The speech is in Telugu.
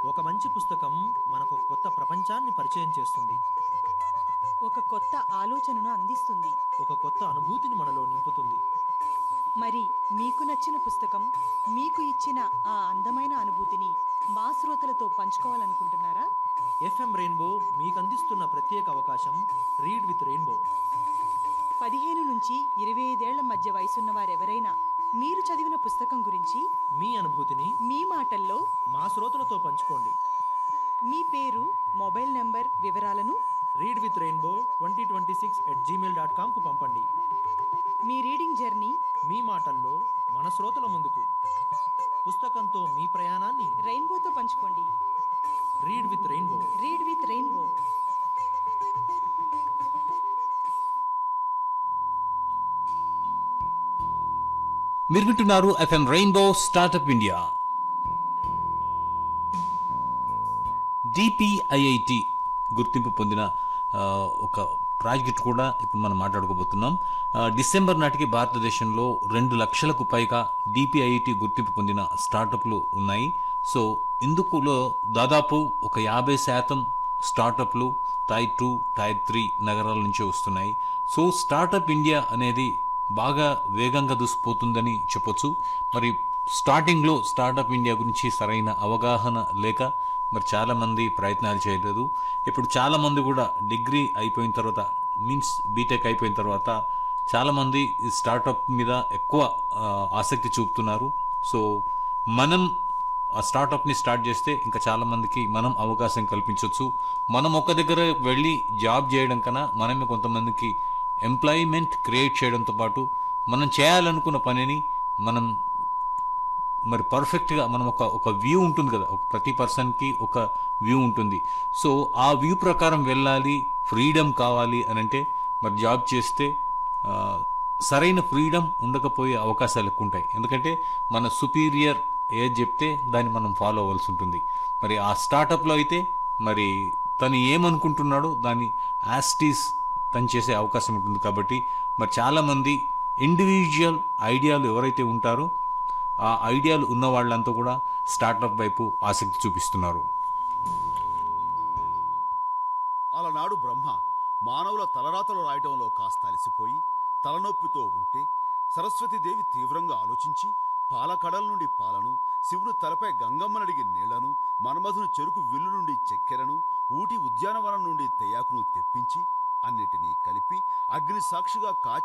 ఒక మంచి పుస్తకం మనకు ఒక కొత్త ప్రపంచాన్ని పరిచయం చేస్తుంది ఒక కొత్త ఆలోచనను అందిస్తుంది ఒక కొత్త అనుభూతిని మనలో నింపుతుంది మరి మీకు నచ్చిన పుస్తకం మీకు ఇచ్చిన ఆ అందమైన అనుభూతిని మా శ్రోతలతో పంచుకోవాలనుకుంటున్నారా ఎఫ్ఎం రెయిన్బో మీకు అందిస్తున్న ప్రత్యేక అవకాశం రీడ్ విత్ రెయిన్బో పదిహేను నుంచి ఇరవై ఐదేళ్ల మధ్య వయసున్న వారెవరైనా మీరు చదివిన పుస్తకం గురించి మీ అనుభూతిని మీ మాటల్లో మా శ్రోతలతో పంచుకోండి మీ పేరు మొబైల్ నంబర్ వివరాలను read with rainbow twenty twenty six at Gmail dot కామ్కు పంపండి మీ రీడింగ్ జర్నీ మీ మాటల్లో మన శ్రోతల ముందుకు పుస్తకంతో మీ ప్రయాణాన్ని రెయిన్బోతో పంచుకోండి read with rainbow read with rainbow మీరు వింటున్నారు FM rainbow startup India DPIIT గుర్తింపు పొందిన ఆ, ఒక ప్రాజెక్ట్ కూడా ఇప్పుడు మనం మాట్లాడుకోబోతున్నాం ఆ, డిసెంబర్ నాటికి భారతదేశంలో రెండు లక్షలకు పైగా డిపిఐటి గుర్తింపు పొందిన స్టార్టప్లు ఉన్నాయి సో ఇందుకులో దాదాపు ఒక యాభై శాతం స్టార్టప్లు టైర్ టూ టైర్ త్రీ నగరాల నుంచి వస్తున్నాయి సో స్టార్టప్ ఇండియా అనేది బాగా వేగంగా దూసిపోతుందని చెప్పొచ్చు మరి స్టార్టింగ్లో స్టార్టప్ ఇండియా గురించి సరైన అవగాహన లేక మరి చాలా మంది ప్రయత్నాలు చేయలేదు ఇప్పుడు చాలా మంది కూడా డిగ్రీ అయిపోయిన తర్వాత మీన్స్ బీటెక్ అయిపోయిన తర్వాత చాలా మంది ఈ స్టార్టప్ మీద ఎక్కువ ఆ, ఆసక్తి చూపుతున్నారు సో మనం ఆ స్టార్టప్ ని స్టార్ట్ చేస్తే ఇంకా చాలా మందికి మనం అవకాశం కల్పించవచ్చు మనం ఒక దగ్గర వెళ్ళి జాబ్ చేయడం కన్నా మనమే కొంతమందికి ఎంప్లాయ్మెంట్ క్రియేట్ చేయడంతో పాటు మనం చేయాలనుకున్న పనిని మనం మరి పర్ఫెక్ట్గా మనం ఒక ఒక వ్యూ ఉంటుంది కదా ఒక ప్రతి పర్సన్కి ఒక వ్యూ ఉంటుంది సో ఆ వ్యూ ప్రకారం వెళ్ళాలి ఫ్రీడమ్ కావాలి అని అంటే మరి జాబ్ చేస్తే ఆ, సరైన ఫ్రీడమ్ ఉండకపోయే అవకాశాలు ఎక్కువ ఉంటాయి ఎందుకంటే మన సుపీరియర్ ఏది చెప్తే దాన్ని మనం ఫాలో అవ్వాల్సి ఉంటుంది మరి ఆ స్టార్టప్లో అయితే మరి తను ఏమనుకుంటున్నాడో దాన్ని యాస్టీస్ తను చేసే అవకాశం ఉంటుంది కాబట్టి మరి చాలామంది ఇండివిజువల్ ఐడియాలు ఎవరైతే ఉంటారో ఆ ఐడియాలు ఉన్న వాళ్ళంతా కూడా స్టార్టప్ వైపు ఆసక్తి చూపిస్తున్నారు అలనాడు బ్రహ్మ మానవుల తలరాతలు రాయటంలో కాస్త అలసిపోయి తలనొప్పితో ఉంటే సరస్వతీదేవి తీవ్రంగా ఆలోచించి పాలకడల నుండి పాలను శివుని తలపై గంగమ్మనడిగి నీళ్లను మన్మధుని చెరుకు విల్లు నుండి చక్కెరను ఊటి ఉద్యానవనం నుండి తెయాకును తెప్పించి అన్నిటినీ కలిపి అగ్ని సాక్షిగా కాచి